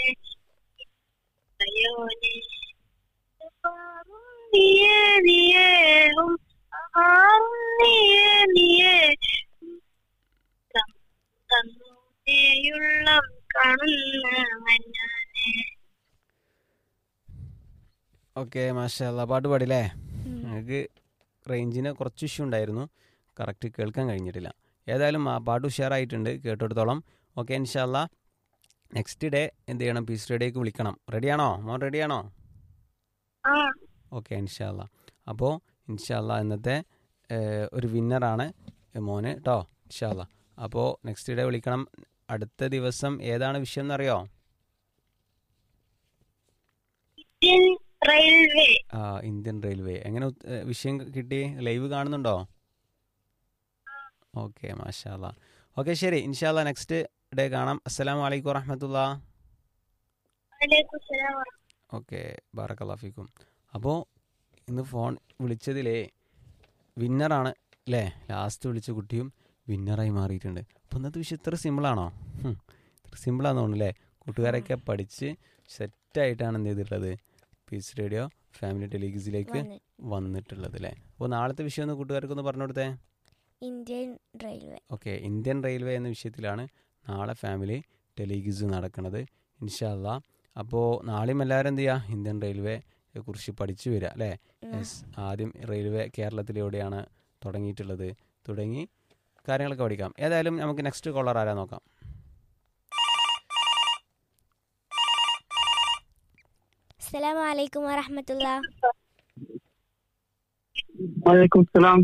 അയോനെ പാറും നീയേ നീയേ ഉം ആറും നീയേ നീയേ ത- തന്നേയുള്ളം കാണുന്ന മഞ്ഞാനെ ഓക്കെ മാഷല്ല പാട്ട് പാടില്ലേ ഞങ്ങൾക്ക് റേഞ്ചിന് കുറച്ച് ഇഷ്യൂ ഉണ്ടായിരുന്നു കറക്റ്റ് കേൾക്കാൻ കഴിഞ്ഞിട്ടില്ല ഏതായാലും ആ പാട്ട് ഉഷാറായിട്ടുണ്ട് കേട്ടെടുത്തോളം ഓക്കെ ഇൻഷാല്ല നെക്സ്റ്റ് ഡേ എന്ത് ചെയ്യണം പീസ് റേഡിയോക്ക് വിളിക്കണം റെഡിയാണോ മോൻ റെഡിയാണോ ആ ഓക്കെ ഇൻഷാല്ല അപ്പോൾ ഇൻഷാല്ല ഇന്നത്തെ ഏഹ്, ഒരു വിന്നറാണ് മോന് കേട്ടോ ഇൻഷാല്ല അപ്പോൾ നെക്സ്റ്റ് ഡേ വിളിക്കണം അടുത്ത ദിവസം ഏതാണ് വിഷയം എന്നറിയോ ഇന്ത്യൻ റെയിൽവേ ആ ഇന്ത്യൻ റെയിൽവേ എങ്ങനെ ഉത്- ഏഹ്, വിഷയം കിട്ടി ലൈവ് കാണുന്നുണ്ടോ ഓക്കെ മാഷാല്ല ഓക്കെ ശരി ഇൻഷാല്ല നെക്സ്റ്റ് ഡേ കാണാം അസ്സലാമു അലൈക്കും വറഹമത്തുള്ള വലൈക്കും സലാം ഓക്കെ ബാറക്കല്ലാഫിക്കും അപ്പോൾ ഇന്ന് ഫോൺ വിളിച്ചതിലേ വിന്നറാണ് അല്ലേ ലാസ്റ്റ് വിളിച്ച കുട്ടിയും വിന്നറായി മാറിയിട്ടുണ്ട് അപ്പോൾ ഇന്നത്തെ വിഷയം ഇത്ര സിമ്പിളാണോ ഹും, ഇത്ര സിമ്പിളാന്ന് തോന്നുന്നു അല്ലേ കൂട്ടുകാരൊക്കെ പഠിച്ച് സെറ്റായിട്ടാണ് എന്ത് ചെയ്തിട്ടുള്ളത് പീസ് റേഡിയോ ഫാമിലി ടെലിഗിസിലേക്ക് വന്ന് വന്നിട്ടുള്ളത് അല്ലേ അപ്പോൾ നാളത്തെ വിഷയം ഒന്ന് കൂട്ടുകാർക്കൊന്ന് പറഞ്ഞു കൊടുത്തേ Indian railway okay Indian railway എന്ന വിഷയത്തിലാണ് നാളെ ഫാമിലി ടെലിഗിസ് നടക്കുന്നത് ഇൻഷാല്ല അപ്പോൾ നാളെയും എല്ലാവരും എന്ത് ചെയ്യുക ഇന്ത്യൻ റെയിൽവേയെ കുറിച്ച് പഠിച്ചു വരിക അല്ലേ യെസ് ആദ്യം റെയിൽവേ കേരളത്തിലെവിടെയാണ് തുടങ്ങിയിട്ടുള്ളത് തുടങ്ങി കാര്യങ്ങളൊക്കെ പഠിക്കാം ഏതായാലും നമുക്ക് നെക്സ്റ്റ് കോളർ ആരാ നോക്കാം അസ്സലാമു അലൈക്കും വറഹമത്തുള്ള വലൈക്കും സലാം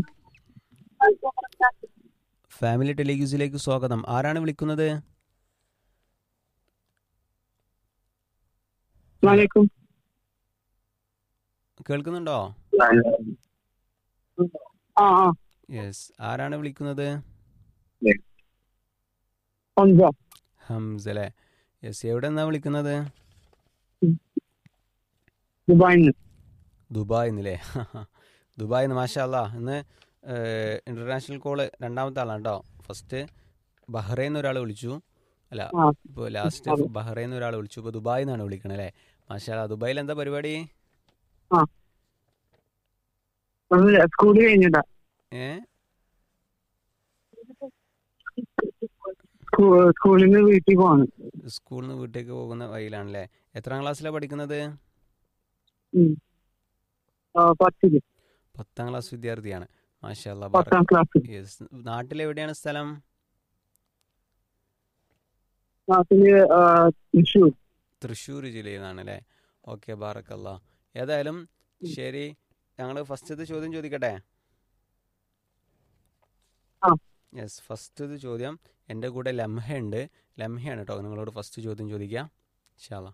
ഫാമിലി ടെലിഗിസിലേക്ക് സ്വാഗതം ആരാണ് വിളിക്കുന്നത് വലൈക്കും കേൾക്കുന്നുണ്ടോ ആ ആ യെസ് ആരാണ് വിളിക്കുന്നത് ഹംസ ഹംസ അല്ലേ യെസ് എവിടെ നിന്നാണ് വിളിക്കുന്നത് ദുബായിൽ നിന്ന് ദുബായ് നിന്നല്ലേ ദുബായ് നിന്ന് മാഷാ അല്ലാ ഇന്ന് ഇന്റർനാഷണൽ കോള് രണ്ടാമത്തെ ആളാണ് കേട്ടോ ഫസ്റ്റ് ബഹ്റൈൻ നിന്ന് ഒരാൾ വിളിച്ചു അല്ല ആ. ഇപ്പോൾ ലാസ്റ്റ് ബഹ്റൈൻ നിന്ന് ഒരാൾ വിളിച്ചു ഇപ്പോൾ ദുബായിൽ നിന്നാണ് വിളിക്കണത് അല്ലേ മാഷാ അല്ലാ ദുബായിൽ എന്താ പരിപാടി ഒന്നുമില്ല സ്കൂൾ കഴിഞ്ഞിട്ടാ ഏ സ്കൂ- സ്കൂളിൽ നിന്ന് വീട്ടിൽ പോവാണ് സ്കൂളിൽ നിന്ന് വീട്ടിലേക്ക് പോകുന്ന വഴിയിലാണല്ലേ എത്രാം ക്ലാസ്സിലാണ് പഠിക്കുന്നത് ഉം. ആ, പത്തില് പത്താം ക്ലാസ് വിദ്യാർത്ഥിയാണ് മാഷാ അല്ലാ പത്താം ക്ലാസ് യെസ് നാട്ടിലെവിടെയാണ് സ്ഥലം നാട്ടില് ആ, തൃശ്ശൂർ തൃശ്ശൂർ ജില്ലയിൽ നിന്നാണ് അല്ലേ ഓക്കെ ബാറക്കല്ല ഏതായാലും ശരി ഞങ്ങൾ ഫസ്റ്റത്തെ ചോദ്യം ചോദിക്കട്ടെ ആ. യെസ് ഫസ്റ്റത്തെ ചോദ്യം എൻ്റെ കൂടെ ലംഹ ഉണ്ട് ലംഹയാണ് കേട്ടോ നിങ്ങളോട് ഫസ്റ്റ് ചോദ്യം ചോദിക്കാം ശാല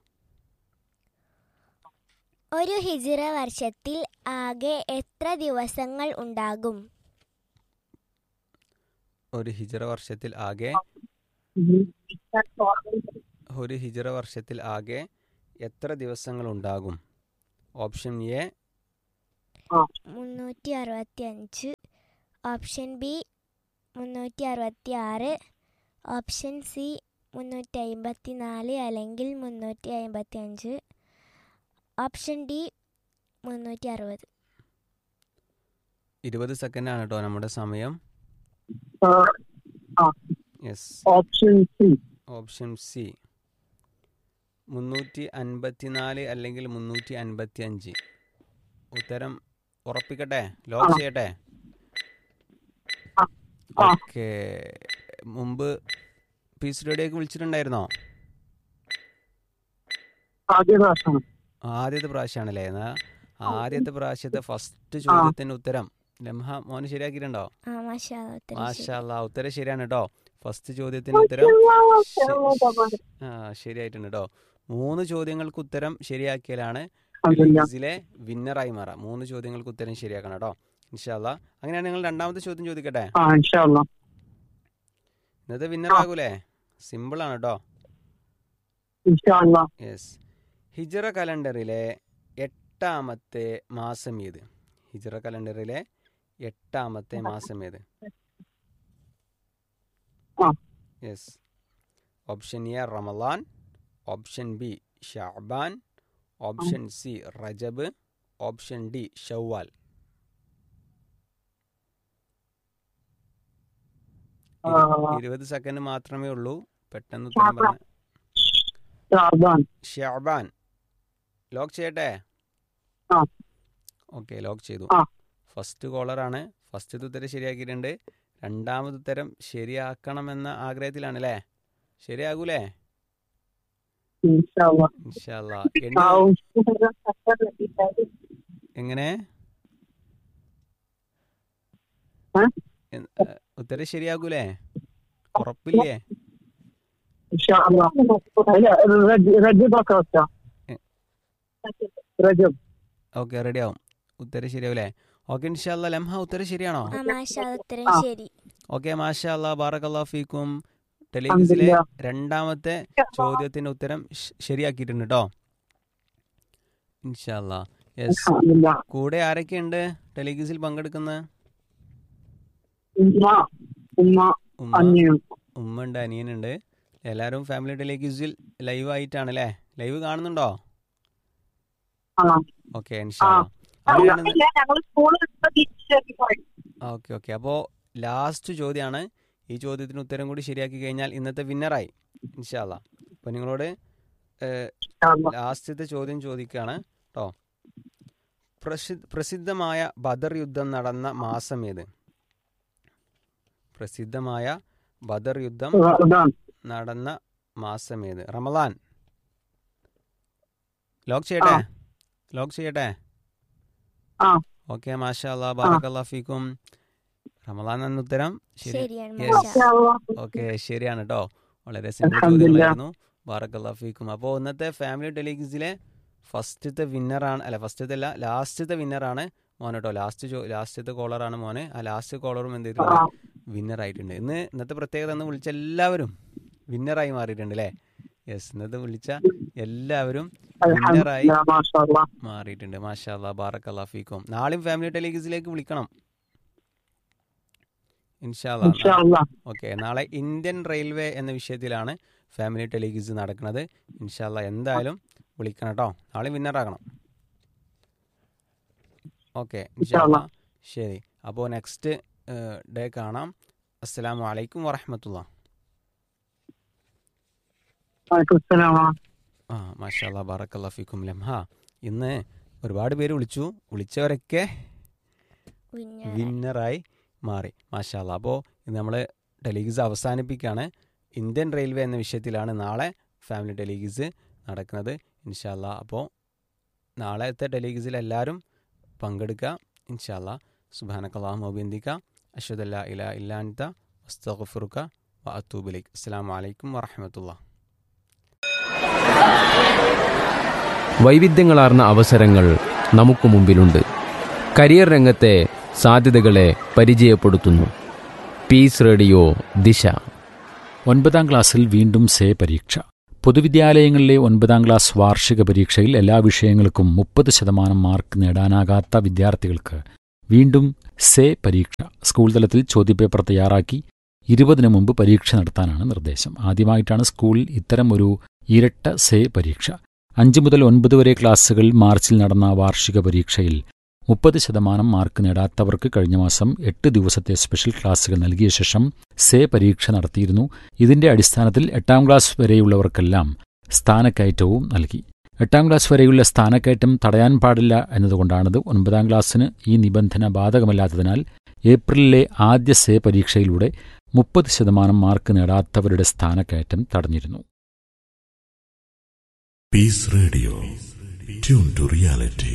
ഒരു ഹിജിറ വർഷത്തിൽ ആകെ എത്ര ദിവസങ്ങൾ ഉണ്ടാകും ഒരു ഹിജറ വർഷത്തിൽ ആകെ ഒരു ഹിജറ വർഷത്തിൽ ആകെ എത്ര ദിവസങ്ങൾ ഉണ്ടാകും ഓപ്ഷൻ എ മുന്നൂറ്റി അറുപത്തി അഞ്ച് ഓപ്ഷൻ ബി മുന്നൂറ്റി അറുപത്തി ആറ് ഓപ്ഷൻ സി മുന്നൂറ്റി അമ്പത്തി നാല് അല്ലെങ്കിൽ മുന്നൂറ്റി അമ്പത്തി അഞ്ച് ഓപ്ഷൻ ഡി മുന്നൂറ്റി അറുപത് ഇരുപത് സെക്കൻഡാണ് കേട്ടോ നമ്മുടെ സമയം ആ, yes option C option C മുന്നൂറ്റി അൻപത്തിനാല് അല്ലെങ്കിൽ മുന്നൂറ്റി അൻപത്തി അഞ്ച് ഉത്തരം ഉറപ്പിക്കട്ടെ ലോക്ക് ചെയ്യട്ടെ ആ. ആ. ഓക്കെ മുമ്പ് പീസ് റേഡിയോക്ക് വിളിച്ചിട്ടുണ്ടായിരുന്നോ ആദ്യ പ്രാവശ്യമാണ് ആദ്യത്തെ പ്രാവശ്യമാണല്ലേ എന്നാ ആദ്യത്തെ പ്രാവശ്യത്തെ ഫസ്റ്റ് ചോദ്യത്തിന്റെ ഉത്തരം ലംഹ മോന് ശരിയാക്കിയിട്ടുണ്ടോ ആ മാഷാ അല്ലാ, ഉത്തരം ശരി. മാഷാല്ല ഉത്തരം ശരിയാണ് കേട്ടോ ഫസ്റ്റ് ചോദ്യത്തിന്റെ ഉത്തരം ശ- ആ ശരിയായിട്ടുണ്ട് കേട്ടോ മൂന്ന് ചോദ്യങ്ങൾക്ക് ഉത്തരം ശരിയാക്കിയാലാണ് അതെല്ലാം ക്വിസിലെ വിന്നറായി മാറാം മൂന്ന് ചോദ്യങ്ങൾക്ക് ഉത്തരം ശരിയാക്കണം കേട്ടോ ഇൻഷാല്ല അങ്ങനെയാണ് നിങ്ങൾ രണ്ടാമത്തെ ചോദ്യം ചോദിക്കട്ടെ ആ ഇൻഷാല്ലാ ഇന്നത്തെ വിന്നർ ആകൂലേ സിമ്പിൾ ആണ് കേട്ടോ ഇൻഷാല്ലാ യെസ് ഹിജറ കലണ്ടറിലെ എട്ടാമത്തെ മാസം ഏത് ഹിജറ കലണ്ടറിലെ എട്ടാമത്തെ മാസം ഏത് ആ. യെസ് ഓപ്ഷൻ എ റമലാൻ ഓപ്ഷൻ ബി ഷാബാൻ ഓപ്ഷൻ സി റജബ് ഓപ്ഷൻ ഡി ഷവ്വാൽ ആ, ഇരുപത് സെക്കൻഡ് മാത്രമേ ഉള്ളൂ പെട്ടെന്ന് ഉത്തരം പറഞ്ഞ ഷാബാൻ ഷാബാൻ ലോക്ക് ചെയ്യട്ടെ ആ. ഓക്കെ ലോക്ക് ചെയ്തു ആ. ഫസ്റ്റ് കോളറാണ് ഫസ്റ്റ് ഉത്തരം ശരിയാക്കിയിട്ടുണ്ട് രണ്ടാമത് ഉത്തരം ശരിയാക്കണമെന്ന ആഗ്രഹത്തിലാണ് അല്ലേ ശരിയാകൂലേ ഇൻഷാ അല്ലാ. ഇൻഷാല്ലാ ആ, എണ്ണി എങ്ങനെ ഏ? എൻ- ഏ, ഉത്തരം ശരിയാകൂലേ ഉറപ്പില്ലേ ഇൻഷാ അല്ലാ. അല്ല, റജ- റജബ് ഒക്കെ വെച്ചോ. ഏ. റജബ് ഓക്കെ റെഡി ആവും ഉത്തരം ശരിയാവൂലേ ഓക്കെ ഇൻഷാല്ല ലംഹ ഉത്തരം ശരിയാണോ ആ മാഷാ ഉത്തരം ആ. ശരി ഓക്കെ മാഷാ അല്ലാ ബാറക്കല്ലാ ഫീക്കും ടെലിവിസിലെ അൽഹംദുലില്ലാ. രണ്ടാമത്തെ ചോദ്യത്തിന്റെ ഉത്തരം ശ- ശരിയാക്കിയിട്ടുണ്ട് കേട്ടോ ഇൻഷാല്ല യെസ് അൽഹംദുലില്ലാ. കൂടെ ആരൊക്കെയുണ്ട് ടെലിവിസിൽ പങ്കെടുക്കുന്ന ഉമ്മ ഉമ്മ ഉമ്മ അന്യം ഉമ്മ ഉണ്ട് അനിയനുണ്ട് എല്ലാവരും ഫാമിലി ടെലിവിസിൽ ലൈവ് ആയിട്ടാണ് അല്ലേ ലൈവ് കാണുന്നുണ്ടോ ആ ഓക്കെ ഇൻഷാല്ല അല്ല, ഞങ്ങള് സ്കൂളിൽ തിരിച്ചേക്ക് പോയി ഓക്കെ ഓക്കെ അപ്പോൾ ലാസ്റ്റ് ചോദ്യമാണ് ഈ ചോദ്യത്തിന് ഉത്തരം കൂടി ശരിയാക്കി കഴിഞ്ഞാൽ ഇന്നത്തെ വിന്നറായി ഇൻഷാല്ല അപ്പോൾ നിങ്ങളോട് ഇൻഷാ അല്ലാ. ലാസ്റ്റത്തെ ചോദ്യം ചോദിക്കുകയാണ് കേട്ടോ പ്രസിദ്ധ പ്രസിദ്ധമായ ബദർ യുദ്ധം നടന്ന മാസം ഏത് പ്രസിദ്ധമായ ബദർ യുദ്ധം റമദാൻ. നടന്ന മാസം ഏത് റമലാൻ ലോക്ക് ചെയ്യട്ടെ ലോക്ക് ചെയ്യട്ടെ ആ. ഓക്കെ മാഷാ അല്ലാ ബാറക്കല്ലാ ഫീക്കും റമലാൻ എന്ന ഉത്തരം ശരി ശരിയാണ് Yes. മാഷാ ഇൻഷാ അല്ലാ. ഓക്കെ ശരിയാണ് കേട്ടോ വളരെ സിമ്പിൾ അൽഹംദുലില്ലാ. ചോദ്യങ്ങളായിരുന്നു ബാറക്കല്ലാ ഫീക്കും അപ്പോൾ ഇന്നത്തെ ഫാമിലി ടെലിഗിസിലെ ഫസ്റ്റത്തെ വിന്നറാണ് അല്ല ഫസ്റ്റത്തെ അല്ല ലാസ്റ്റത്തെ വിന്നറാണ് മോൻ കേട്ടോ ലാസ്റ്റ് ലാസ്റ്റത്തെ കോളറാണ് മോനെ ആ ലാസ്റ്റ് കോളറും എന്ത് ആ, ചെയ്തിട്ടുണ്ട് വിന്നർ ആയിട്ടുണ്ട് ഇന്ന് ഇന്നത്തെ പ്രത്യേകത എന്ന് വിളിച്ച എല്ലാവരും വിന്നറായി മാറിയിട്ടുണ്ട് അല്ലേ യെസ് ഇന്നത്തെ വിളിച്ച എല്ലാവരും വിന്നറായി അൽഹംദുലില്ലാ, മാഷാ അല്ലാ. മാറിയിട്ടുണ്ട് മാഷാ അല്ലാ ബാറക്കല്ലാ ഫീക്കും നാളെയും ഫാമിലി ടെലിഗിസിലേക്ക് വിളിക്കണം ഇൻഷാല്ലാ ഇൻഷാ അല്ലാ. ഓക്കെ നാളെ ഇന്ത്യൻ റെയിൽവേ എന്ന വിഷയത്തിലാണ് ഫാമിലി ടെലിഗിസ് നടക്കുന്നത് ഇൻഷാല്ല എന്തായാലും വിളിക്കണം കേട്ടോ നാളെ വിന്നറാകണം ഓക്കെ ഇൻഷാല്ല ശരി അപ്പോൾ നെക്സ്റ്റ് ഡേ കാണാം അസ്സലാമു അലൈക്കും വറഹമത്തുള്ള വലൈക്കും അസ്സലാം. ആ മാഷാല്ല ബാറക്കല്ലാ ഫിക്കും ലംഹ ഇന്ന് ഒരുപാട് പേര് വിളിച്ചു വിളിച്ചവരൊക്കെ വിന്നർ വിന്നറായി മാറി മാഷാല്ല അപ്പോൾ ഇന്ന് നമ്മൾ ടെലിഗിസ് അവസാനിപ്പിക്കുകയാണ് ഇന്ത്യൻ റെയിൽവേ എന്ന വിഷയത്തിലാണ് നാളെ ഫാമിലി ടെലിഗിസ് നടക്കുന്നത് ഇൻഷാല്ല അപ്പോൾ നാളത്തെ ടെലിഗിസിൽ എല്ലാവരും പങ്കെടുക്കുക ഇൻഷാല്ല സുബാനക്കല്ലാഹ് മൊബിന്ദിക്ക അഷ്ഹദല്ല ഇല ഇല്ലാൻത വസ്തഫുറുക്ക വ അത്തൂബിലേക്ക് അസ്സാം വലൈക്കും വറഹമത്തുള്ള വൈവിധ്യങ്ങളാർന്ന അവസരങ്ങൾ നമുക്ക് മുമ്പിലുണ്ട് കരിയർ രംഗത്തെ സാധ്യതകളെ പരിചയപ്പെടുത്തുന്നു പീസ് റേഡിയോ ദിശ ഒൻപതാം ക്ലാസ്സിൽ വീണ്ടും സേ പരീക്ഷ പൊതുവിദ്യാലയങ്ങളിലെ ഒൻപതാം ക്ലാസ് വാർഷിക പരീക്ഷയിൽ എല്ലാ വിഷയങ്ങൾക്കും മുപ്പത് ശതമാനം മാർക്ക് നേടാനാകാത്ത വിദ്യാർത്ഥികൾക്ക് വീണ്ടും സേ പരീക്ഷ സ്കൂൾ തലത്തിൽ ചോദ്യപേപ്പർ തയ്യാറാക്കി ഇരുപതിനു മുമ്പ് പരീക്ഷ നടത്താനാണ് നിർദ്ദേശം ആദ്യമായിട്ടാണ് സ്കൂളിൽ ഇത്തരം ഒരു ഇരട്ട സേ പരീക്ഷ അഞ്ച് മുതൽ ഒൻപത് വരെ ക്ലാസ്സുകൾ മാർച്ചിൽ നടന്ന വാർഷിക പരീക്ഷയിൽ മുപ്പത് ശതമാനം മാർക്ക് നേടാത്തവർക്ക് കഴിഞ്ഞ മാസം എട്ട് ദിവസത്തെ സ്പെഷ്യൽ ക്ലാസുകൾ നൽകിയ ശേഷം സേ പരീക്ഷ നടത്തിയിരുന്നു ഇതിന്റെ അടിസ്ഥാനത്തിൽ എട്ടാം ക്ലാസ് വരെയുള്ളവർക്കെല്ലാം സ്ഥാനക്കയറ്റവും നൽകി എട്ടാം ക്ലാസ് വരെയുള്ള സ്ഥാനക്കയറ്റം തടയാൻ പാടില്ല എന്നതുകൊണ്ടാണിത് ഒൻപതാം ക്ലാസ്സിന് ഈ നിബന്ധന ബാധകമല്ലാത്തതിനാൽ ഏപ്രിലിലെ ആദ്യ സേ പരീക്ഷയിലൂടെ മുപ്പത് ശതമാനം മാർക്ക് നേടാത്തവരുടെ സ്ഥാനക്കയറ്റം തടഞ്ഞിരുന്നു Peace Radio. Tune to reality.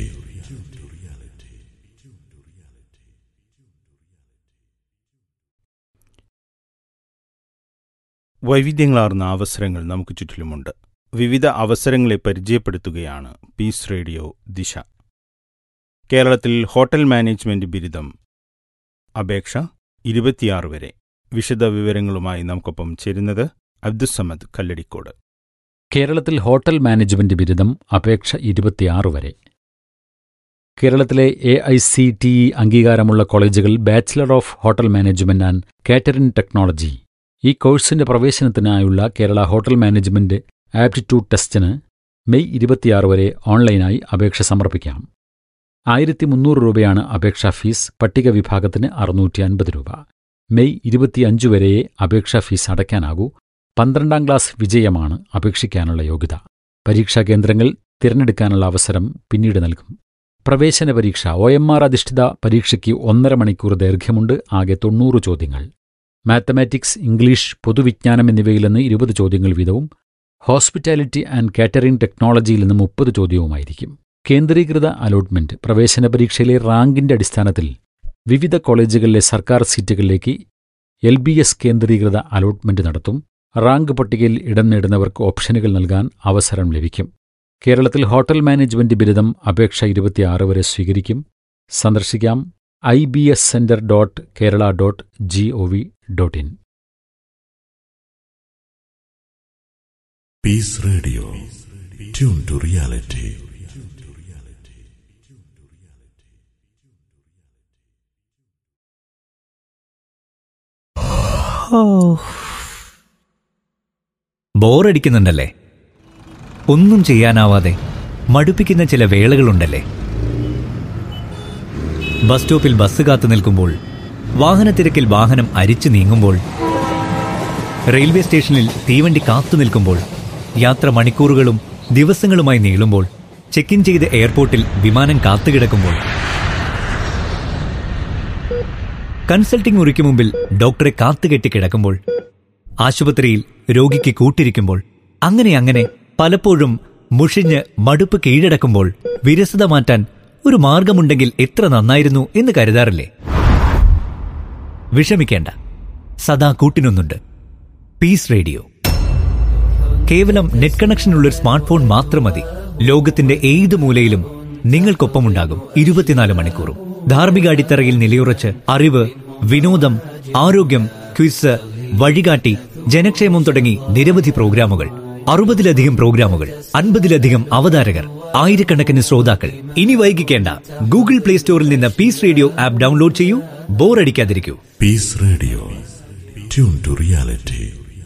വൈവിധ്യങ്ങളാർന്ന അവസരങ്ങൾ നമുക്ക് ചുറ്റിലുമുണ്ട് വിവിധ അവസരങ്ങളെ പരിചയപ്പെടുത്തുകയാണ് പീസ് റേഡിയോ ദിശ കേരളത്തിൽ ഹോട്ടൽ മാനേജ്മെന്റ് ബിരുദം അപേക്ഷ ഇരുപത്തിയാറ് വരെ വിശദ വിവരങ്ങളുമായി നമുക്കൊപ്പം ചേരുന്നത് അബ്ദുസമദ് കല്ലടിക്കോട് കേരളത്തിൽ ഹോട്ടൽ മാനേജ്മെന്റ് ബിരുദം അപേക്ഷ ഇരുപത്തിയാറ് വരെ കേരളത്തിലെ A I C T E അംഗീകാരമുള്ള കോളേജുകൾ bachelor of hotel management and catering technology ഈ കോഴ്സിന്റെ പ്രവേശനത്തിനായുള്ള കേരള ഹോട്ടൽ മാനേജ്മെന്റ് ആപ്റ്റിറ്റ്യൂഡ് ടെസ്റ്റിന് മെയ് ഇരുപത്തിയാറ് വരെ ഓൺലൈനായി അപേക്ഷ സമർപ്പിക്കാം ആയിരത്തി മുന്നൂറ് രൂപയാണ് അപേക്ഷാ ഫീസ് പട്ടിക വിഭാഗത്തിന് അറുന്നൂറ്റി അൻപത് രൂപ മെയ് ഇരുപത്തിയഞ്ച് വരെയേ അപേക്ഷാ ഫീസ് അടയ്ക്കാനാകൂ പന്ത്രണ്ടാം ക്ലാസ് വിജയമാണ് അപേക്ഷിക്കാനുള്ള യോഗ്യത പരീക്ഷാ കേന്ദ്രങ്ങൾ തിരഞ്ഞെടുക്കാനുള്ള അവസരം പിന്നീട് നൽകും പ്രവേശന പരീക്ഷ ഒ എം ആർ അധിഷ്ഠിത പരീക്ഷയ്ക്ക് ഒന്നര മണിക്കൂർ ദൈർഘ്യമുണ്ട് ആകെ തൊണ്ണൂറ് ചോദ്യങ്ങൾ മാത്തമാറ്റിക്സ് ഇംഗ്ലീഷ് പൊതുവിജ്ഞാനം എന്നിവയിൽ നിന്ന് ഇരുപത് ചോദ്യങ്ങൾ വീതവും ഹോസ്പിറ്റാലിറ്റി ആൻഡ് കാറ്ററിംഗ് ടെക്നോളജിയിൽ നിന്ന് മുപ്പത് ചോദ്യവുമായിരിക്കും കേന്ദ്രീകൃത അലോട്ട്മെന്റ് പ്രവേശന പരീക്ഷയിലെ റാങ്കിന്റെ അടിസ്ഥാനത്തിൽ വിവിധ കോളേജുകളിലെ സർക്കാർ സീറ്റുകളിലേക്ക് എൽ ബി എസ് കേന്ദ്രീകൃത അലോട്ട്മെന്റ് നടത്തും റാങ്ക് പട്ടികയിൽ ഇടം നേടുന്നവർക്ക് ഓപ്ഷനുകൾ നൽകാൻ അവസരം ലഭിക്കും കേരളത്തിൽ ഹോട്ടൽ മാനേജ്മെന്റ് ബിരുദം അപേക്ഷ ഇരുപത്തിയാറ് വരെ സ്വീകരിക്കും സന്ദർശിക്കാം I B S centre dot Kerala dot G O V dot in Peace Radio. Tune to reality. ബോറടിക്കുന്നുണ്ടല്ലേ ഒന്നും ചെയ്യാനാവാതെ മടുപ്പിക്കുന്ന ചില വേളകളുണ്ടല്ലേ ബസ് സ്റ്റോപ്പിൽ ബസ് കാത്തു നിൽക്കുമ്പോൾ വാഹനത്തിരക്കിൽ വാഹനം അരിച്ചു നീങ്ങുമ്പോൾ റെയിൽവേ സ്റ്റേഷനിൽ തീവണ്ടി കാത്തു നിൽക്കുമ്പോൾ യാത്ര മണിക്കൂറുകളും ദിവസങ്ങളുമായി നീളുമ്പോൾ ചെക്ക് ഇൻ ചെയ്ത് എയർപോർട്ടിൽ വിമാനം കാത്തുകിടക്കുമ്പോൾ കൺസൾട്ടിംഗ് മുറിക്ക് മുമ്പിൽ ഡോക്ടറെ കാത്തുകെട്ടി കിടക്കുമ്പോൾ ആശുപത്രിയിൽ രോഗിക്ക് കൂട്ടിരിക്കുമ്പോൾ അങ്ങനെ അങ്ങനെ പലപ്പോഴും മുഷിഞ്ഞ് മടുപ്പ് കീഴടക്കുമ്പോൾ വിരസത മാറ്റാൻ ഒരു മാർഗമുണ്ടെങ്കിൽ എത്ര നന്നായിരുന്നു എന്ന് കരുതാറില്ലേ വിഷമിക്കേണ്ട സദാ കൂട്ടിനൊന്നുണ്ട് പീസ് റേഡിയോ കേവലം നെറ്റ് കണക്ഷനുള്ള ഒരു സ്മാർട്ട് ഫോൺ മാത്രം മതി ലോകത്തിന്റെ ഏത് മൂലയിലും നിങ്ങൾക്കൊപ്പമുണ്ടാകും ഇരുപത്തിനാല് മണിക്കൂറും ധാർമ്മിക അടിത്തറയിൽ നിലയുറച്ച് അറിവ് വിനോദം ആരോഗ്യം ക്വിസ് വഴികാട്ടി ജനക്ഷേമം തുടങ്ങി നിരവധി പ്രോഗ്രാമുകൾ അറുപതിലധികം പ്രോഗ്രാമുകൾ അൻപതിലധികം അവതാരകർ ആയിരക്കണക്കിന് ശ്രോതാക്കൾ ഇനി വൈകിക്കേണ്ട ഗൂഗിൾ പ്ലേ സ്റ്റോറിൽ നിന്ന് പീസ് റേഡിയോ ആപ്പ് ഡൗൺലോഡ് ചെയ്യൂ ബോറടിക്കാതിരിക്കൂ Peace Radio. Tune to reality.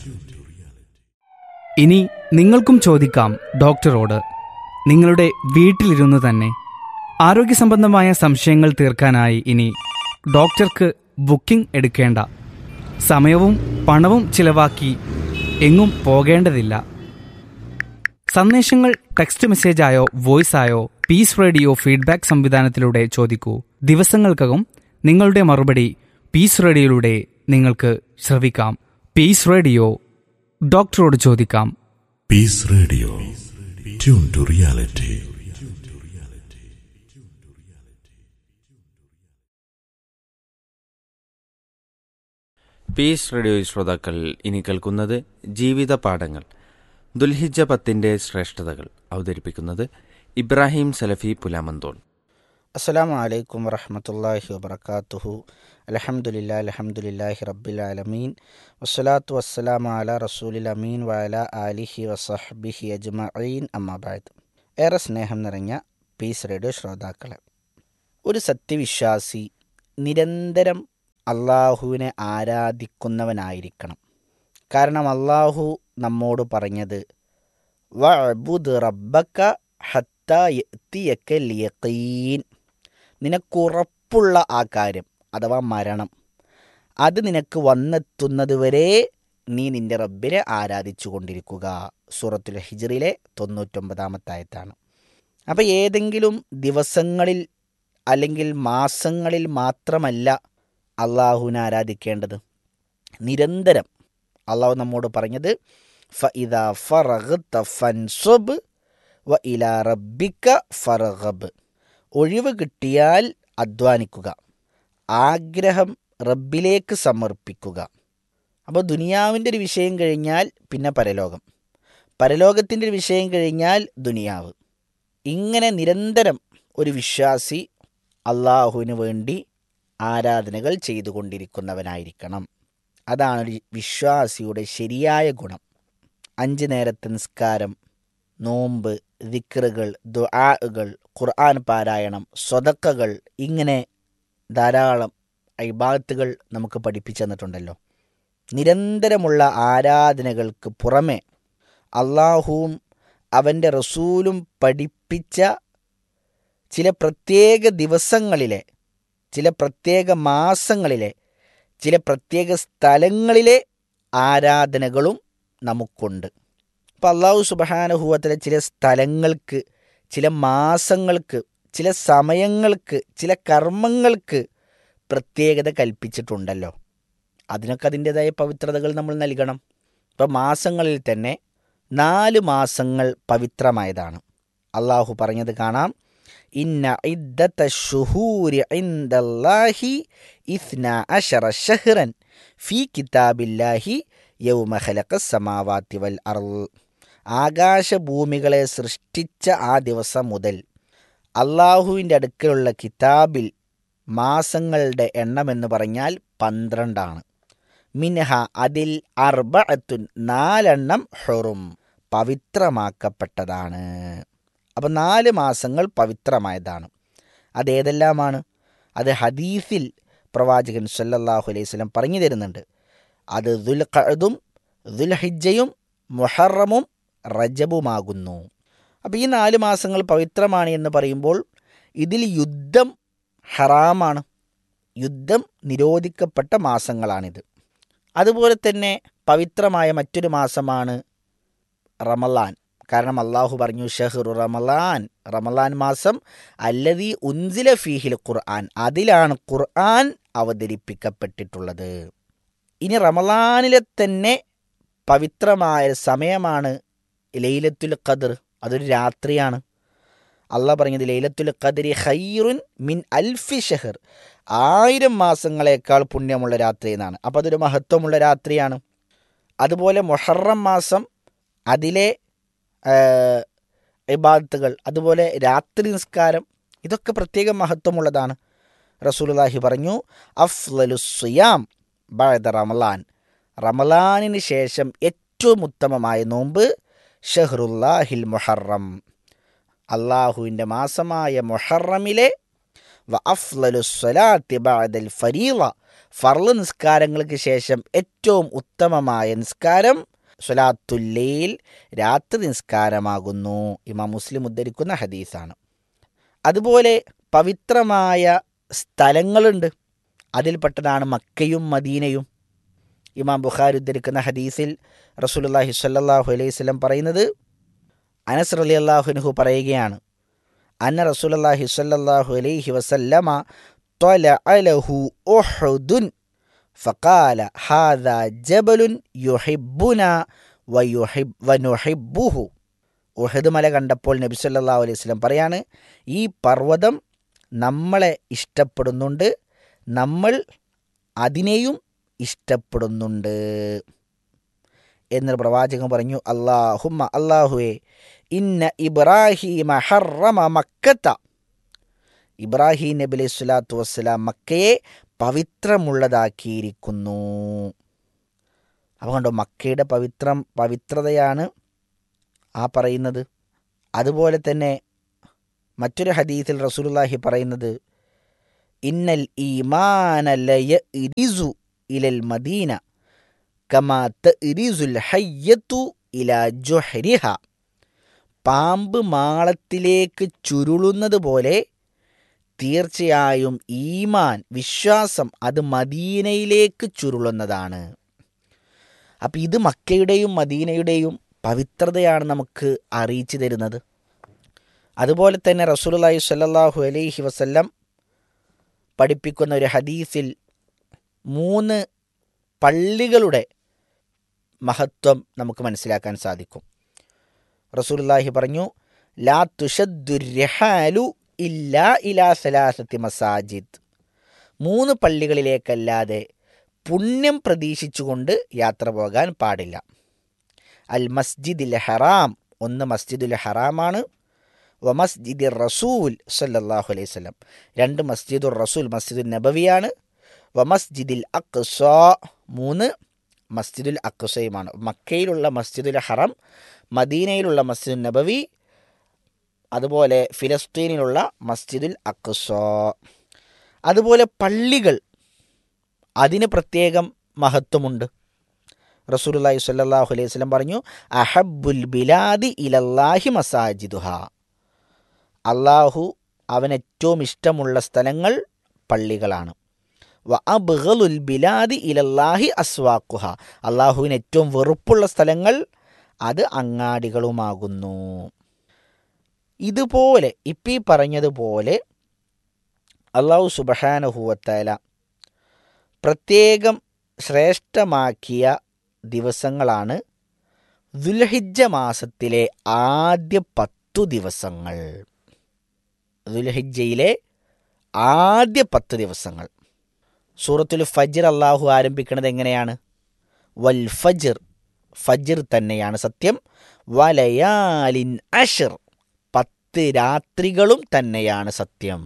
ഇനി നിങ്ങൾക്കും ചോദിക്കാം ഡോക്ടറോട് നിങ്ങളുടെ വീട്ടിലിരുന്ന് തന്നെ ആരോഗ്യ സംബന്ധമായ സംശയങ്ങൾ തീർക്കാനായി ഇനി ഡോക്ടർക്ക് ബുക്കിംഗ് എടുക്കേണ്ട സമയവും പണവും ചിലവാക്കി എങ്ങും പോകേണ്ടതില്ല സന്ദേശങ്ങൾ ടെക്സ്റ്റ് മെസ്സേജായോ വോയിസായോ പീസ് റേഡിയോ ഫീഡ്ബാക്ക് സംവിധാനത്തിലൂടെ ചോദിക്കൂ ദിവസങ്ങൾക്കകം നിങ്ങളുടെ മറുപടി പീസ് റേഡിയോയിലൂടെ നിങ്ങൾക്ക് ശ്രവിക്കാം പീസ് റേഡിയോ ഡോക്ടറോട് ചോദിക്കാം Peace Radio. Tune to reality. Peace radio ശ്രോതാക്കൾ ഇനി കേൾക്കുന്നത് ജീവിത പാഠങ്ങൾ ദുൽഹിജ പത്തിൻ്റെ ശ്രേഷ്ഠതകൾ അവതരിപ്പിക്കുന്നത് ഇബ്രാഹിം സലഫി പുലാമന്തോൾ അസ്സലാമു അലൈക്കും വറഹമത്തല്ലാഹി വബർക്കാത്തുഹു അലഹമുല്ലാ അലഹമുല്ലാഹി റബ്ബിൽ ആലമീൻ വസ്സലാത്തു വസ്സലാമു അല റസൂലിൽ അമീൻ വഅല ആലിഹി വസഹ്ബിഹി അജ്മഈൻ അമ്മാബാദ് ഏറെ സ്നേഹം നിറഞ്ഞ പീസ് റേഡിയോ ശ്രോതാക്കളെ ഒരു സത്യവിശ്വാസി നിരന്തരം അള്ളാഹുവിനെ ആരാധിക്കുന്നവനായിരിക്കണം കാരണം അള്ളാഹു നമ്മോട് പറഞ്ഞത് വഅബുദ് റബ്ബക്ക ഹത്ത യഅ്തിയക്കൽ യഖീൻ നിനക്കുറപ്പുള്ള ആ കാര്യം അഥവാ മരണം അത് നിനക്ക് വന്നെത്തുന്നത് വരെ നീ നിന്റെ റബ്ബിനെ ആരാധിച്ചു കൊണ്ടിരിക്കുക സൂറത്തുൽ ഹിജറിലെ തൊണ്ണൂറ്റൊമ്പതാമത്തായത്താണ് അപ്പോൾ ഏതെങ്കിലും ദിവസങ്ങളിൽ അല്ലെങ്കിൽ മാസങ്ങളിൽ മാത്രമല്ല അള്ളാഹുവിനെ ആരാധിക്കേണ്ടത് നിരന്തരം അള്ളാഹു നമ്മോട് പറഞ്ഞത് ഫ ഇദാ ഫറഗ്ത ഫൻസുബ് വ ഇലാ റബ്ബിക്ക ഫറഗബ് ഒഴിവ് കിട്ടിയാൽ അധ്വാനിക്കുക ആഗ്രഹം റബ്ബിലേക്ക് സമർപ്പിക്കുക അപ്പോൾ ദുനിയാവിൻ്റെ ഒരു വിഷയം കഴിഞ്ഞാൽ പിന്നെ പരലോകം പരലോകത്തിൻ്റെ ഒരു വിഷയം കഴിഞ്ഞാൽ ദുനിയാവ് ഇങ്ങനെ നിരന്തരം ഒരു വിശ്വാസി അള്ളാഹുവിന് വേണ്ടി ആരാധനകൾ ചെയ്തുകൊണ്ടിരിക്കുന്നവനായിരിക്കണം അതാണ് ഒരു വിശ്വാസിയുടെ ശരിയായ ഗുണം അഞ്ച് നേരത്തെ നിസ്കാരം നോമ്പ് ദിക്റുകൾ ദുആകൾ ഖുർആൻ പാരായണം സ്വതക്കകൾ ഇങ്ങനെ ധാരാളം ഇബാത്തുകൾ നമുക്ക് പഠിപ്പിച്ചു തന്നിട്ടുണ്ടല്ലോ നിരന്തരമുള്ള ആരാധനകൾക്ക് പുറമെ അള്ളാഹുവും അവൻ്റെ റസൂലും പഠിപ്പിച്ച ചില പ്രത്യേക ദിവസങ്ങളിലെ ചില പ്രത്യേക മാസങ്ങളിലെ ചില പ്രത്യേക സ്ഥലങ്ങളിലെ ആരാധനകളും നമുക്കുണ്ട് അപ്പം അള്ളാഹു സുബഹാനുഭവത്തിലെ ചില സ്ഥലങ്ങൾക്ക് ചില മാസങ്ങൾക്ക് ചില സമയങ്ങൾക്ക് ചില കർമ്മങ്ങൾക്ക് പ്രത്യേകത കൽപ്പിച്ചിട്ടുണ്ടല്ലോ അതിനൊക്കെ അതിൻ്റെതായ പവിത്രതകൾ നമ്മൾ നൽകണം ഇപ്പം മാസങ്ങളിൽ തന്നെ നാല് മാസങ്ങൾ പവിത്രമായതാണ് അള്ളാഹു പറഞ്ഞത് കാണാം ഇന്ന ഇദ്ദത്ത ഷുഹൂരി ഇൻദല്ലാഹി ഇസ്ന അഷറ ഷഹ്റൻ ഫി കിതാബില്ലാഹി യൗമ ഖലഖ സമാവാത്തി വൽ അർൾ ആകാശഭൂമികളെ സൃഷ്ടിച്ച ആ ദിവസം മുതൽ അള്ളാഹുവിൻ്റെ അടുക്കലുള്ള കിതാബിൽ മാസങ്ങളുടെ എണ്ണമെന്ന് പറഞ്ഞാൽ പന്ത്രണ്ടാണ് മിൻഹ അതിൽ അർബഅത്തുൻ നാലെണ്ണം ഹുറും പവിത്രമാക്കപ്പെട്ടതാണ് അപ്പം നാല് മാസങ്ങൾ പവിത്രമായതാണ് അതേതെല്ലാമാണ് അത് ഹദീസിൽ പ്രവാചകൻ സല്ലല്ലാഹു അലൈഹി വസല്ലം പറഞ്ഞു തരുന്നുണ്ട് അത് ദുൽഖഅദും ദുൽഹിജ്ജയും മുഹറമും റജബുമാകുന്നു അപ്പോൾ ഈ നാല് മാസങ്ങൾ പവിത്രമാണ് എന്ന് പറയുമ്പോൾ ഇതിൽ യുദ്ധം ഹറാമാണ് യുദ്ധം നിരോധിക്കപ്പെട്ട മാസങ്ങളാണിത് അതുപോലെ തന്നെ പവിത്രമായ മറ്റൊരു മാസമാണ് റമലാൻ കാരണം അള്ളാഹു പറഞ്ഞു ഷഹ്റു റമലാൻ റമലാൻ മാസം അല്ലതി ഉൻസില ഫീഹിൽ ഖുർആൻ അതിലാണ് ഖുർആൻ അവതരിപ്പിക്കപ്പെട്ടിട്ടുള്ളത് ഇനി റമലാനിലെ തന്നെ പവിത്രമായ സമയമാണ് ലൈലത്തുൽ ഖദർ അതൊരു രാത്രിയാണ് അള്ളാഹ് പറഞ്ഞത് ലൈലത്തുൽ ഖദരി ഖൈറുൻ മിൻ അൽഫി ഷഹർ ആയിരം മാസങ്ങളെക്കാൾ പുണ്യമുള്ള രാത്രി എന്നാണ് അപ്പോൾ അതൊരു മഹത്വമുള്ള രാത്രിയാണ് അതുപോലെ മൊഹറം മാസം അതിലെ ഇബാദത്തുകൾ അതുപോലെ രാത്രി നിസ്കാരം ഇതൊക്കെ പ്രത്യേക മഹത്വമുള്ളതാണ് റസൂലുള്ളാഹി പറഞ്ഞു അഫ്ലലുസിയാം ബഅദ റമലാൻ റമലാനിന് ശേഷം ഏറ്റവും ഉത്തമമായ നോമ്പ് ഷഹ്റുല്ലാഹിൽ മുഹറം അള്ളാഹുവിൻ്റെ മാസമായ മുഹറമിലെ വ അഫ്ലലു സ്വലാത്തി ബഅദൽ ഫരീള ഫർള് നിസ്കാരങ്ങൾക്ക് ശേഷം ഏറ്റവും ഉത്തമമായ നിസ്കാരം സ്വലാത്തുല്ലയിൽ രാത്രി നിസ്കാരമാകുന്നു ഇമാം മുസ്ലിം ഉദ്ധരിക്കുന്ന ഹദീസാണ് അതുപോലെ പവിത്രമായ സ്ഥലങ്ങളുണ്ട് അതിൽപ്പെട്ടതാണ് മക്കയും മദീനയും ഇമാം ബുഖാരി ഉദ്ധരിക്കുന്ന ഹദീസിൽ റസൂലുള്ളാഹി സ്വല്ലല്ലാഹു അലൈഹി വസല്ലം പറയുന്നത് അനസ് റലി അള്ളാഹുനുഹു പറയുകയാണ് അന്ന റസൂലുള്ളാഹി സ്വല്ലല്ലാഹു അലൈഹി വസല്ലമ طلع له أحد فقال هذا جبل يحبنا ويحب ونحبه ഉഹദ് മല കണ്ടപ്പോൾ നബി സല്ലല്ലാഹു അലൈഹി വസല്ലം പറയാണ് ഈ പർവ്വതം നമ്മളെ ഇഷ്ടപ്പെടുന്നുണ്ട് നമ്മൾ അതിനെയും ഇഷ്ടപ്പെടുന്നുണ്ട് എന്ന് പ്രവാചകൻ പറഞ്ഞു അള്ളാഹുമ്മ അള്ളാഹുവെ ഇന്ന ഇബ്രാഹിമ ഹറമ മക്കത്ത ഇബ്രാഹിം നബി അലൈഹി സ്വലാത്തു വസ്സലാം മക്കയെ പവിത്രമുള്ളതാക്കിയിരിക്കുന്നു അപ്പോൾ കണ്ടോ മക്കയുടെ പവിത്രം പവിത്രതയാണ് ആ പറയുന്നത് അതുപോലെ തന്നെ മറ്റൊരു ഹദീസിൽ റസൂലുള്ളാഹി പറയുന്നത് ഇന്നൽ ഈമാനലയ ഇരിസു ഇലൽ മദീന കമാ ഇരിസുൽ ഹയ്യത്തു ഇല ജുഹരിഹ പാമ്പ് മാളത്തിലേക്ക് ചുരുളുന്നത് പോലെ തീർച്ചയായും ഈമാൻ വിശ്വാസം അത് മദീനയിലേക്ക് ചുരുളുന്നതാണ് അപ്പം ഇത് മക്കയുടെയും മദീനയുടെയും പവിത്രതയാണ് നമുക്ക് അറിയിച്ചു തരുന്നത് അതുപോലെ തന്നെ റസൂലുള്ളാഹി സ്വല്ലല്ലാഹു അലൈഹി വസല്ലം പഠിപ്പിക്കുന്ന ഒരു ഹദീസിൽ മൂന്ന് പള്ളികളുടെ മഹത്വം നമുക്ക് മനസ്സിലാക്കാൻ സാധിക്കും റസൂലുള്ളാഹി പറഞ്ഞു ലാ തുഷദ്ദുർഹാലു ഇല്ലാ ഇലാ സലാസത്തി മസാജിദ് മൂന്ന് പള്ളികളിലേക്കല്ലാതെ പുണ്യം പ്രതീക്ഷിച്ചുകൊണ്ട് യാത്ര പോകാൻ പാടില്ല അൽ മസ്ജിദുൽ ഹറാം ഒന്ന് മസ്ജിദുൽ ഹറാമാണ് വ മസ്ജിദ് റസൂൽ സല്ലല്ലാഹു അലൈഹി വസല്ലം രണ്ട് മസ്ജിദുർ റസൂൽ മസ്ജിദുൽ നബവിയാണ് വ മസ്ജിദിൽ അക്സ മൂന്ന് മസ്ജിദുൽ അക്സയുമാണ് മക്കയിലുള്ള മസ്ജിദുൽ ഹറം മദീനയിലുള്ള മസ്ജിദുൽ നബവി അതുപോലെ ഫിലസ്തീനിലുള്ള മസ്ജിദുൽ അക്സ അതുപോലെ പള്ളികൾ അതിന് പ്രത്യേകം മഹത്വമുണ്ട് റസൂലുള്ളാഹി സ്വല്ലല്ലാഹു അലൈഹി വസല്ലം പറഞ്ഞു അഹബ്ബുൽ ബിലാദി ഇലല്ലാഹി മസാജിദുഹ അള്ളാഹു അവൻ ഏറ്റവും ഇഷ്ടമുള്ള സ്ഥലങ്ങൾ പള്ളികളാണ് വ അബ്ഗലുൽ ബിലാദി ഇലല്ലാഹി അസ്വാഖുഹ അള്ളാഹുവിന് ഏറ്റവും വെറുപ്പുള്ള സ്ഥലങ്ങൾ അത് അങ്ങാടികളുമാകുന്നു ഇതുപോലെ ഇപ്പീ പറഞ്ഞതുപോലെ അള്ളാഹു സുബഹാനഹുവത്തല പ്രത്യേകം ശ്രേഷ്ഠമാക്കിയ ദിവസങ്ങളാണ് ദുൽഹിജ്ജ മാസത്തിലെ ആദ്യ പത്തു ദിവസങ്ങൾ ദുൽഹിജ്ജയിലെ ആദ്യ പത്ത് ദിവസങ്ങൾ സൂറത്തുൽ ഫജ്ർ അള്ളാഹു ആരംഭിക്കുന്നത് എങ്ങനെയാണ് വൽ ഫജ്ർ ഫജ്ർ തന്നെയാണ് സത്യം വലയാലിൻ അഷർ പത്ത് രാത്രികളും തന്നെയാണ് സത്യം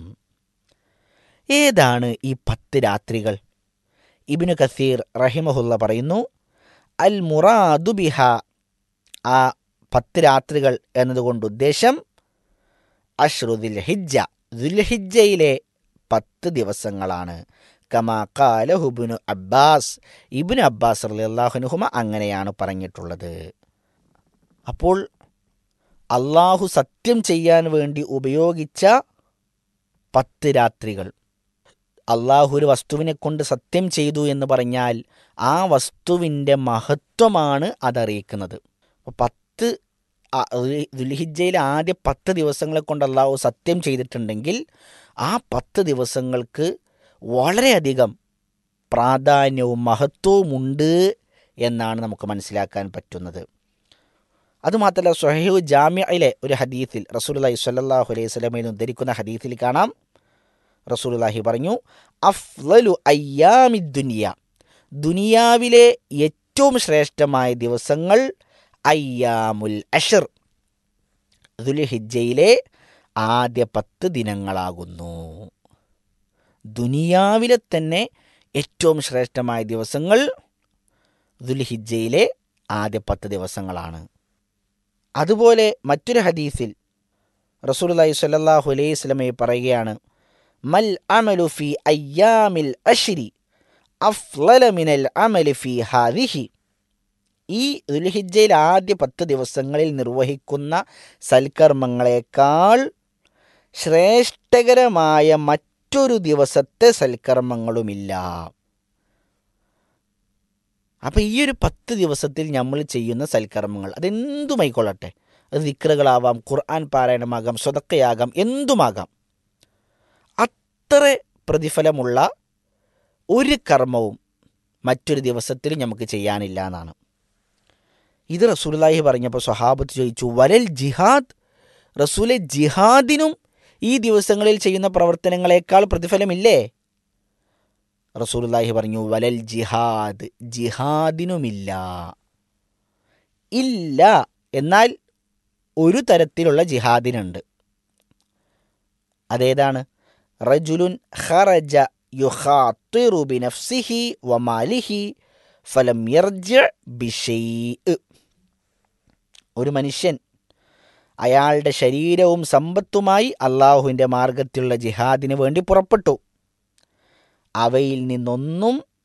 ഏതാണ് ഈ പത്ത് രാത്രികൾ ഇബിനു കസീർ റഹിമഹുല്ല പറയുന്നു അൽ മുറാദു ബിഹ ആ പത്ത് രാത്രികൾ എന്നതുകൊണ്ട് ഉദ്ദേശം അഷ്റുദിൽ ഹിജ്ജ ദുൽഹിജ്ജയിലെ പത്ത് ദിവസങ്ങളാണ് കമാ കാല ഹുബിനു അബ്ബാസ് ഇബിന് അബ്ബാസ് അള്ളാഹുനുഹുമ അങ്ങനെയാണ് പറഞ്ഞിട്ടുള്ളത് അപ്പോൾ അള്ളാഹു സത്യം ചെയ്യാൻ വേണ്ടി ഉപയോഗിച്ച പത്ത് രാത്രികൾ അള്ളാഹു ഒരു വസ്തുവിനെ കൊണ്ട് സത്യം ചെയ്തു എന്ന് പറഞ്ഞാൽ ആ വസ്തുവിൻ്റെ മഹത്വമാണ് അതറിയിക്കുന്നത് അപ്പോൾ പത്ത് ആ- ദുൽ- ദുൽഹിജ്ജയിലെ ആദ്യ പത്ത് ദിവസങ്ങളെ കൊണ്ട് അള്ളാഹു സത്യം ചെയ്തിട്ടുണ്ടെങ്കിൽ ആ പത്ത് ദിവസങ്ങൾക്ക് വളരെയധികം പ്രാധാന്യവും മഹത്വവും ഉണ്ട് എന്നാണ് നമുക്ക് മനസ്സിലാക്കാൻ പറ്റുന്നത് അതുമാത്രമല്ല സൊഹൈഹു ജാമ്യയിലെ ഒരു ഹദീത്തിൽ റസൂലുള്ളാഹി സ്വല്ലല്ലാഹു അലൈഹി വസല്ലമയിൽ നിന്ന് ഉദ്ധരിക്കുന്ന ഹദീത്തിൽ കാണാം റസൂലുള്ളാഹി പറഞ്ഞു അഫ്ലലു അയ്യാമി ദുനിയ ദുനിയാവിലെ ഏറ്റവും ശ്രേഷ്ഠമായ ദിവസങ്ങൾ അയ്യാമുൽ അഷർ ദുൽഹിജ്ജയിലെ ആദ്യ പത്ത് ദിനങ്ങളാകുന്നു ദുനിയാവിലെ തന്നെ ഏറ്റവും ശ്രേഷ്ഠമായ ദിവസങ്ങൾ ദുൽഹിജ്ജയിലെ ആദ്യ പത്ത് ദിവസങ്ങളാണ് അതുപോലെ മറ്റൊരു ഹദീസിൽ റസൂലുള്ളാഹി സ്വല്ലല്ലാഹു അലൈഹി വസല്ലമയെ പറയുകയാണ് മൽ അമലു ഫി അയ്യാമിൽ അഷ്രി അഫ്ളല മിനൽ അമലി ഫി ഹാദിഹി ഈ ദുൽഹിജ്ജയിൽ ആദ്യ പത്ത് ദിവസങ്ങളിൽ നിർവഹിക്കുന്ന സൽക്കർമ്മങ്ങളെക്കാൾ ശ്രേഷ്ഠകരമായ മറ്റൊരു ദിവസത്തെ സൽക്കർമ്മങ്ങളുമില്ല അപ്പം ഈ ഒരു പത്ത് ദിവസത്തിൽ നമ്മൾ ചെയ്യുന്ന സൽക്കർമ്മങ്ങൾ അതെന്തുമായിക്കൊള്ളട്ടെ അത് ദിക്റുകളാവാം ഖുർആൻ പാരായണമാകാം സ്വതക്കയാകാം എന്തുമാകാം അത്ര പ്രതിഫലമുള്ള ഒരു കർമ്മവും മറ്റൊരു ദിവസത്തിൽ നമുക്ക് ചെയ്യാനില്ല എന്നാണ് ഇത് റസൂലുള്ളാഹി പറഞ്ഞപ്പോൾ സ്വഹാബത്ത് ചോദിച്ചു വരൽ ജിഹാദ് റസൂലെ ജിഹാദിനും ഈ ദിവസങ്ങളിൽ ചെയ്യുന്ന പ്രവർത്തനങ്ങളെക്കാൾ പ്രതിഫലമില്ലേ റസൂലുള്ളാഹി പറഞ്ഞു വലൽ ജിഹാദ് ജിഹാദിനുമില്ല ഇല്ല എന്നാൽ ഒരു തരത്തിലുള്ള ജിഹാദിനുണ്ട് അതേതാണ് റജുലുൻ ഖറജ യുഖാത്തിറു ബിനഫ്സിഹി വമാലിഹി ഫലം യർജ ബിഷൈ ഒരു മനുഷ്യൻ അയാളുടെ ശരീരവും സമ്പത്തുമായി അള്ളാഹുവിൻ്റെ മാർഗത്തിലുള്ള ജിഹാദിന് വേണ്ടി പുറപ്പെട്ടു അവയിൽ നിന്നൊന്നും